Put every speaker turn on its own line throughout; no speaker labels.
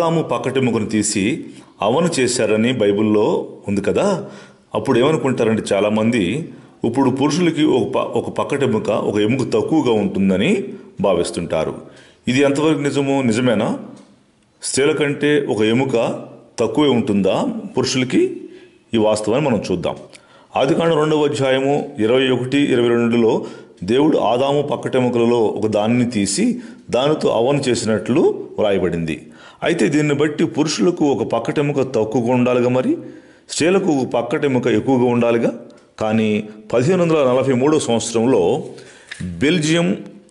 ఆదాము పక్కటెముకను తీసి అవను చేశారని బైబిల్లో ఉంది కదా అప్పుడు ఏమనుకుంటారంటే చాలామంది ఇప్పుడు పురుషులకి ఒక ప ఒక పక్కటెముక ఒక ఎముక తక్కువగా ఉంటుందని భావిస్తుంటారు ఇది ఎంతవరకు నిజము నిజమేనా స్త్రీల కంటే ఒక ఎముక తక్కువే ఉంటుందా పురుషులకి ఈ వాస్తవాన్ని మనం చూద్దాం ఆదికాండ రెండవ అధ్యాయము ఇరవై ఒకటి ఇరవై రెండులో దేవుడు ఆదాము పక్కటెముకలలో ఒక దానిని తీసి దానితో అవను చేసినట్లు వ్రాయబడింది అయితే దీన్ని బట్టి పురుషులకు ఒక పక్కటెముక తక్కువగా ఉండాలిగా మరి స్త్రీలకు ఒక పక్కటెముక ఎక్కువగా ఉండాలిగా కానీ పదిహేను వందల నలభై మూడో సంవత్సరంలో బెల్జియం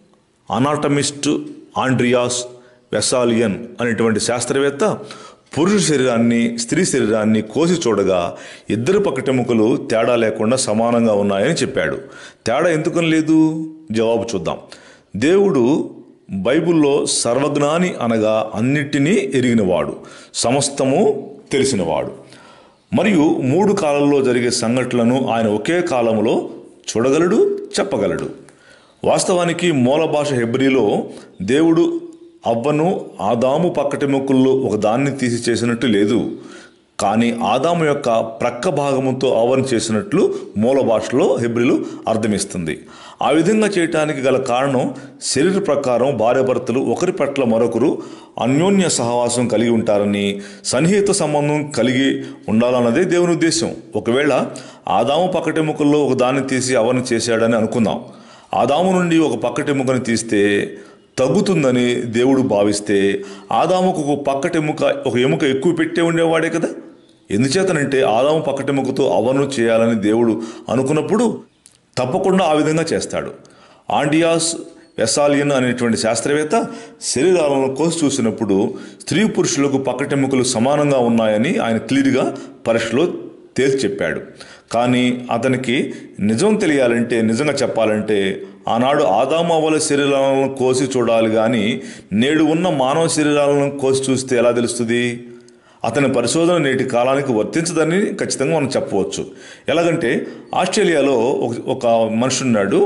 అనాటమిస్ట్ ఆండ్రియాస్ వెసాలియన్ అనేటువంటి శాస్త్రవేత్త పురుష శరీరాన్ని స్త్రీ శరీరాన్ని కోసి చూడగా ఇద్దరు పక్కటెముకలు తేడా లేకుండా సమానంగా ఉన్నాయని చెప్పాడు తేడా ఎందుకని లేదు జవాబు చూద్దాం దేవుడు బైబిల్లో సర్వజ్ఞాని అనగా అన్నిటినీ ఎరిగినవాడు సమస్తము తెలిసినవాడు మరియు మూడు కాలంలో జరిగే సంఘటనలను ఆయన ఒకే కాలంలో చూడగలడు చెప్పగలడు వాస్తవానికి మూల భాష హెబ్రిలో దేవుడు అవ్వను ఆదాము పక్కటెముకల్లో ఒక దాన్ని తీసి చేసినట్టు లేదు కానీ ఆదాము యొక్క ప్రక్క భాగముతో ఆవరణ చేసినట్లు మూల భాషలో హెబ్రిలు అర్థమిస్తుంది ఆ విధంగా చేయటానికి గల కారణం శరీర ప్రకారం భార్యాభర్తలు ఒకరి పట్ల మరొకరు అన్యోన్య సహవాసం కలిగి ఉంటారని సన్నిహిత సంబంధం కలిగి ఉండాలన్నదే దేవుని ఉద్దేశం ఒకవేళ ఆదాము పక్కటెముకల్లో ఒక దాన్ని తీసి ఆవరణ చేశాడని అనుకుందాం ఆదాము నుండి ఒక పక్కటెముకని తీస్తే తగ్గుతుందని దేవుడు భావిస్తే ఆదాముకు ఒక పక్కటెముక ఒక ఎముక ఎక్కువ పెట్టే ఉండేవాడే కదా ఎందుచేతనంటే ఆదాము పక్కటెముకతో అవను చేయాలని దేవుడు అనుకున్నప్పుడు తప్పకుండా ఆ విధంగా చేస్తాడు ఆండియాస్ వెసాలియన్ అనేటువంటి శాస్త్రవేత్త శరీరాలను కోసి చూసినప్పుడు స్త్రీ పురుషులకు పక్కటెముకలు సమానంగా ఉన్నాయని ఆయన క్లియర్గా పరీక్షలో తేల్చి చెప్పాడు కానీ అతనికి నిజం తెలియాలంటే నిజంగా చెప్పాలంటే ఆనాడు ఆదాము అవ్వల శరీరాలను కోసి చూడాలి కానీ నేడు ఉన్న మానవ శరీరాలను కోసి చూస్తే ఎలా తెలుస్తుంది అతని పరిశోధన నేటి కాలానికి వర్తించదని ఖచ్చితంగా మనం చెప్పవచ్చు ఎలాగంటే ఆస్ట్రేలియాలో ఒక ఒక మనిషి ఉన్నాడు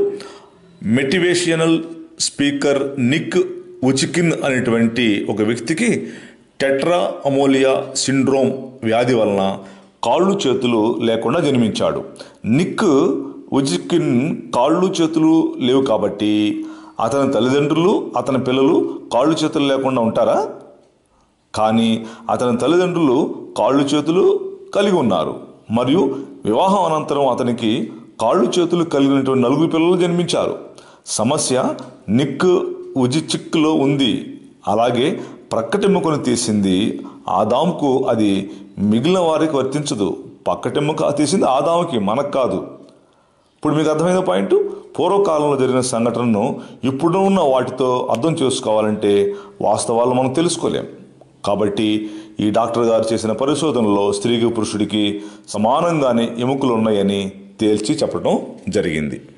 మెటివేషనల్ స్పీకర్ నిక్ ఉచికిన్ అనేటువంటి ఒక వ్యక్తికి టెట్రా అమోలియా సిండ్రోమ్ వ్యాధి వలన కాళ్ళు చేతులు లేకుండా జన్మించాడు నిక్ ఉజికిన్ కాళ్ళు చేతులు లేవు కాబట్టి అతని తల్లిదండ్రులు అతని పిల్లలు కాళ్ళు చేతులు లేకుండా ఉంటారా కానీ అతని తల్లిదండ్రులు కాళ్ళు చేతులు కలిగి ఉన్నారు మరియు వివాహం అనంతరం అతనికి కాళ్ళు చేతులు కలిగినటువంటి నలుగురు పిల్లలు జన్మించారు సమస్య నిక్ ఉజిచిక్లో ఉంది అలాగే ప్రక్కటెముకను తీసింది ఆదాముకు అది మిగిలిన వారికి వర్తించదు పక్కటెముక తీసింది ఆదాముకి మనకు కాదు ఇప్పుడు మీకు అర్థమైన పాయింట్ పూర్వకాలంలో జరిగిన సంఘటనను ఇప్పుడు ఉన్న వాటితో అర్థం చేసుకోవాలంటే వాస్తవాలు మనం తెలుసుకోలేం కాబట్టి ఈ డాక్టర్ గారు చేసిన పరిశోధనలో స్త్రీకి పురుషుడికి సమానంగానే ఎముకలు ఉన్నాయని తేల్చి చెప్పడం జరిగింది